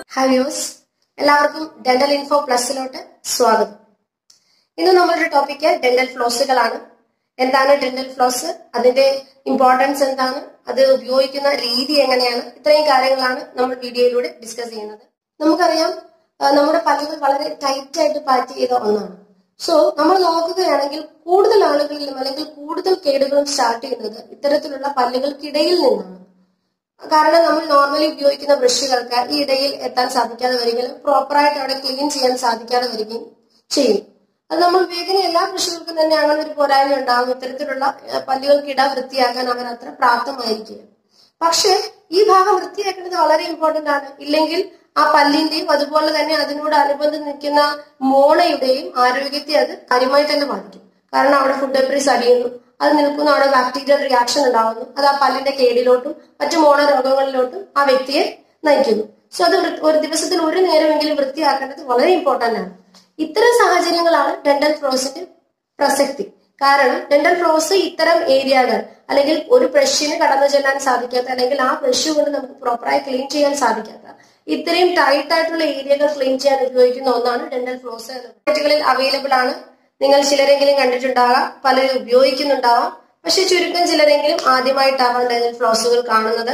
hi views എല്ലാവർക്കും dental info പ്ലസിലോട്ട് സ്വാഗതം ഇന്ന് നമ്മളുടെ ടോപ്പിക്ക് ഡെന്റൽ ഫ്ലോസുകളാണ് എന്താണ് ഡെന്റൽ ഫ്ലോസ് അതിന്റെ ഇമ്പോർട്ടൻസ് എന്താണ് അത് ഉപയോഗിക്കുന്ന രീതി എങ്ങനെയാണ് ഇത്രയും കാര്യങ്ങളാണ് നമ്മൾ വീഡിയോയിലൂടെ ഡിസ്കസ് ചെയ്യുന്നത് നമുക്കറിയാം ആ, നമ്മുടെ പല്ലുകൾ വളരെ ടൈറ്റ് ആയിട്ട് പാറ്റ് ചെയ്ത ഒന്നാണ് സോ നമ്മൾ നോക്കുകയാണെങ്കിൽ കൂടുതൽ ആളുകളിലും അല്ലെങ്കിൽ കൂടുതൽ കേടുകളും സ്റ്റാർട്ട് ചെയ്യുന്നത് ഇത്തരത്തിലുള്ള പല്ലുകൾക്കിടയിൽ നിന്നാണ് കാരണം നമ്മൾ നോർമലി ഉപയോഗിക്കുന്ന ബ്രഷുകൾക്ക് ഈ ഇടയിൽ എത്താൻ സാധിക്കാതെ വരികയും പ്രോപ്പറായിട്ട് അവിടെ ക്ലീൻ ചെയ്യാൻ സാധിക്കാതെ വരികയും ചെയ്യും അത് നമ്മൾ ഉപയോഗിക്കുന്ന എല്ലാ ബ്രഷുകൾക്കും തന്നെ അങ്ങനെ ഒരു പോരായ്മ ഉണ്ടാകും ഇത്തരത്തിലുള്ള ഏഹ്, പല്ലുകൾക്കിട വൃത്തിയാക്കാൻ അവർ അത്ര പ്രാപ്തമായിരിക്കില്ല പക്ഷെ ഈ ഭാഗം വൃത്തിയാക്കേണ്ടത് വളരെ ഇമ്പോർട്ടന്റ് ആണ് ഇല്ലെങ്കിൽ ആ പല്ലിന്റെയും അതുപോലെ തന്നെ അതിനോട് അനുബന്ധം നിൽക്കുന്ന മോണയുടെയും ആരോഗ്യത്തെ അത് കാര്യമായി തന്നെ ബാധിക്കും കാരണം അവിടെ ഫുഡ് ഡെബ്രീസ് അടിയുന്നു അത് നിൽക്കുന്ന അവിടെ ബാക്ടീരിയൽ റിയാക്ഷൻ ഉണ്ടാകുന്നു അത് ആ പല്ലിന്റെ കേടിലോട്ടും മറ്റു മോണ രോഗങ്ങളിലോട്ടും ആ വ്യക്തിയെ നയിക്കുന്നു സോ അത് വൃ- ഒരു ദിവസത്തിൽ ഒരു നേരമെങ്കിലും വൃത്തിയാക്കേണ്ടത് വളരെ ഇമ്പോർട്ടന്റ് ആണ് ഇത്തരം സാഹചര്യങ്ങളാണ് ഡെന്റൽ ഫ്ലോസിന്റെ പ്രസക്തി കാരണം ഡെന്റൽ ഫ്ലോസ് ഇത്തരം ഏരിയകൾ അല്ലെങ്കിൽ ഒരു ബ്രഷിന് കടന്നു ചെല്ലാൻ സാധിക്കാത്ത അല്ലെങ്കിൽ ആ ബ്രഷ് കൊണ്ട് നമുക്ക് പ്രോപ്പറായി ക്ലീൻ ചെയ്യാൻ സാധിക്കാത്ത ഇത്രയും ടൈറ്റ് ആയിട്ടുള്ള ഏരിയകൾ ക്ലീൻ ചെയ്യാൻ ഉപയോഗിക്കുന്ന ഒന്നാണ് ഡെന്റൽ ഫ്ലോസ് മാർക്കറ്റുകളിൽ അവൈലബിൾ ആണ് നിങ്ങൾ ചിലരെങ്കിലും കണ്ടിട്ടുണ്ടാകാം പലരും ഉപയോഗിക്കുന്നുണ്ടാവാം പക്ഷെ ചുരുക്കം ചിലരെങ്കിലും ആദ്യമായിട്ടാവാം ഡെന്റൽ ഫ്ലോസുകൾ കാണുന്നത്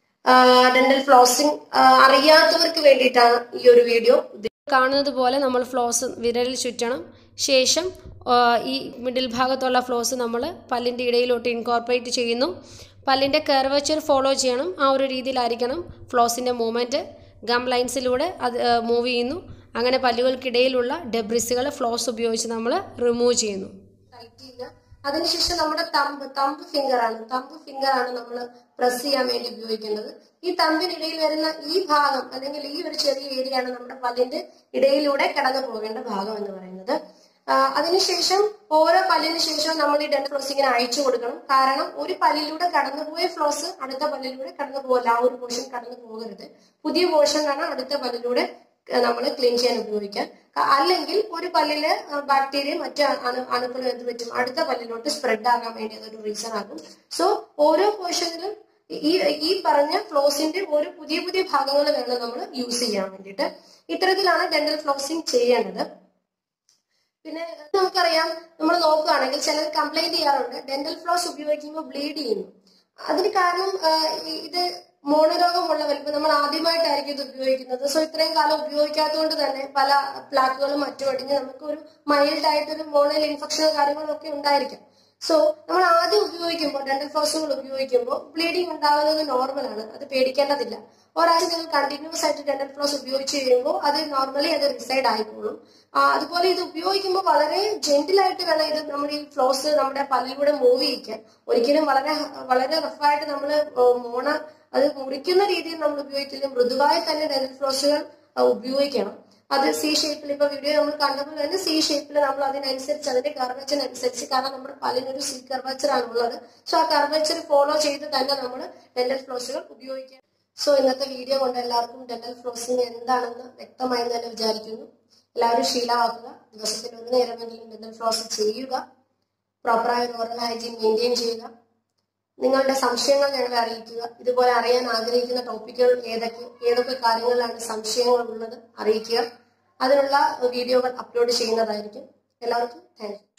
ഡെന്റൽ ഫ്ലോസിംഗ് അറിയാത്തവർക്ക് വേണ്ടിയിട്ടാണ് ഈ ഒരു വീഡിയോ കാണുന്നത് പോലെ നമ്മൾ ഫ്ലോസ് വിരലിൽ ചുറ്റണം ശേഷം ആ, ഈ മിഡിൽ ഭാഗത്തുള്ള ഫ്ലോസ് നമ്മൾ പല്ലിൻ്റെ ഇടയിലോട്ട് ഇൻകോർപ്പറേറ്റ് ചെയ്യുന്നു പല്ലിൻ്റെ കർവച്ചർ ഫോളോ ചെയ്യണം ആ ഒരു രീതിയിലായിരിക്കണം ഫ്ലോസിൻ്റെ മൂവ്മെൻറ്റ് ഗം ലൈൻസിലൂടെ അത് മൂവ് ചെയ്യുന്നു അങ്ങനെ പല്ലുകൾക്കിടയിലുള്ള ഡെബ്രിസുകൾ ഫ്ലോസ് ഉപയോഗിച്ച് നമ്മൾ റിമൂവ് ചെയ്യുന്നു ടൈറ്റ് ചെയ്യുക അതിനുശേഷം നമ്മുടെ തമ്പ് തമ്പ് ഫിംഗർ ആണ് തമ്പ് ഫിംഗർ ആണ് നമ്മൾ പ്രസ് ചെയ്യാൻ വേണ്ടി ഉപയോഗിക്കുന്നത് ഈ തമ്പിനിടയിൽ വരുന്ന ഈ ഭാഗം അല്ലെങ്കിൽ ഈ ഒരു ചെറിയ ഏരിയ ആണ് നമ്മുടെ പല്ലിന്റെ ഇടയിലൂടെ കടന്നു പോകേണ്ട ഭാഗം എന്ന് പറയുന്നത് ആ, അതിനുശേഷം ഓരോ പല്ലിന് ശേഷവും നമ്മൾ ഈ ഡെന്റൽ ഫ്ലോസ് ഇങ്ങനെ അയച്ചു കൊടുക്കണം കാരണം ഒരു പല്ലിലൂടെ കടന്നുപോയ ഫ്ലോസ് അടുത്ത പല്ലിലൂടെ കടന്നു പോകില്ല ആ ഒരു പോർഷൻ കടന്നു പോകരുത് പുതിയ പോർഷനാണ് അടുത്ത പല്ലിലൂടെ നമ്മൾ ക്ലീൻ ചെയ്യാൻ ഉപയോഗിക്കാം ക- അല്ലെങ്കിൽ ഒരു പല്ലില് ബാക്ടീരിയ മറ്റ് അണു അണുക്കളും എന്ത് പറ്റും അടുത്ത പല്ലിലോട്ട് സ്പ്രെഡ് ആകാൻ വേണ്ടി അതൊരു റീസൺ ആകും സോ ഓരോ പോർഷനിലും ഈ ഈ പറഞ്ഞ ഫ്ലോസിന്റെ ഓരോ പുതിയ പുതിയ ഭാഗങ്ങൾ വേണം നമ്മൾ യൂസ് ചെയ്യാൻ വേണ്ടിയിട്ട് ഇത്തരത്തിലാണ് ഡെന്റൽ ഫ്ലോസിങ് ചെയ്യേണ്ടത് പിന്നെ നമുക്കറിയാം നമ്മൾ നോക്കുകയാണെങ്കിൽ ചിലർ കംപ്ലൈന്റ് ചെയ്യാറുണ്ട് ഡെന്റൽ ഫ്ലോസ് ഉപയോഗിക്കുമ്പോൾ ബ്ലീഡ് ചെയ്യുന്നു അതിന് കാരണം ആ, ഈ- ഇത് മോണരോഗമുള്ളവർ ഇപ്പൊ നമ്മൾ ആദ്യമായിട്ടായിരിക്കും ഇത് ഉപയോഗിക്കുന്നത് സോ ഇത്രയും കാലം ഉപയോഗിക്കാത്തതുകൊണ്ട് തന്നെ പല പ്ലാക്കുകളും മറ്റും അടിഞ്ഞ് നമുക്ക് ഒരു മൈൽഡ് ആയിട്ടൊരു മോണൽ ഇൻഫെക്ഷനോ കാര്യങ്ങളോ ഒക്കെ ഉണ്ടായിരിക്കാം സോ നമ്മൾ ആദ്യം ഉപയോഗിക്കുമ്പോൾ ഡെന്റൽ ഫ്ലോസുകൾ ഉപയോഗിക്കുമ്പോൾ ബ്ലീഡിങ് ഉണ്ടാകുന്നത് നോർമലാണ് അത് പേടിക്കേണ്ടതില്ല ഒരാഴ്ച നിങ്ങൾ കണ്ടിന്യൂസ് ആയിട്ട് ഡെന്റൽ ഫ്ലോസ് ഉപയോഗിച്ച് കഴിയുമ്പോൾ അത് നോർമലി അത് റിസൈഡ് ആയിക്കോളും ആ, അതുപോലെ ഇത് ഉപയോഗിക്കുമ്പോൾ വളരെ ജെന്റിൽ ആയിട്ട് വേണം ഇത് നമ്മൾ ഈ ഫ്ലോസ് നമ്മുടെ പല്ലിലൂടെ മൂവ് ചെയ്യിക്കാൻ ഒരിക്കലും വളരെ വളരെ റഫായിട്ട് നമ്മൾ മോണ അത് മുറിക്കുന്ന രീതിയിൽ നമ്മൾ ഉപയോഗിക്കില്ല മൃദുവായി തന്നെ ഡെന്റൽ ഫ്ലോസുകൾ ഉപയോഗിക്കണം അത് സി ഷേപ്പിൽ ഇപ്പൊ വീഡിയോ നമ്മൾ കണ്ടപ്പോൾ തന്നെ സി ഷേപ്പിൽ നമ്മൾ അതിനനുസരിച്ച് അതിന്റെ കർവച്ചറിനനുസരിച്ച് കാരണം നമ്മുടെ പല്ലിനൊരു സി കർവച്ചർ ആണ് ഉള്ളത് സോ ആ കർവച്ചർ ഫോളോ ചെയ്ത് തന്നെ നമ്മൾ ഡെന്റൽ ഫ്ലോസുകൾ ഉപയോഗിക്കാം സോ ഇന്നത്തെ വീഡിയോ കൊണ്ട് എല്ലാവർക്കും ഡെന്റൽ ഫ്ലോസിങ് എന്താണെന്ന് വ്യക്തമായി തന്നെ വിചാരിക്കുന്നു എല്ലാവരും ശീലമാക്കുക ദിവസത്തിൽ ഒരു നേരമെങ്കിലും ഡെന്റൽ ഫ്ലോസ് ചെയ്യുക പ്രോപ്പറായ ഓറൽ ഹൈജീൻ മെയിൻറ്റെയിൻ ചെയ്യുക നിങ്ങളുടെ സംശയങ്ങൾ ഞങ്ങളെ അറിയിക്കുക ഇതുപോലെ അറിയാൻ ആഗ്രഹിക്കുന്ന ടോപ്പിക്കുകൾ ഏതൊക്കെ ഏതൊക്കെ കാര്യങ്ങളിലാണ് സംശയങ്ങൾ ഉള്ളത് അറിയിക്കുക അതിനുള്ള വീഡിയോകൾ അപ്ലോഡ് ചെയ്യുന്നതായിരിക്കും എല്ലാവർക്കും താങ്ക് യു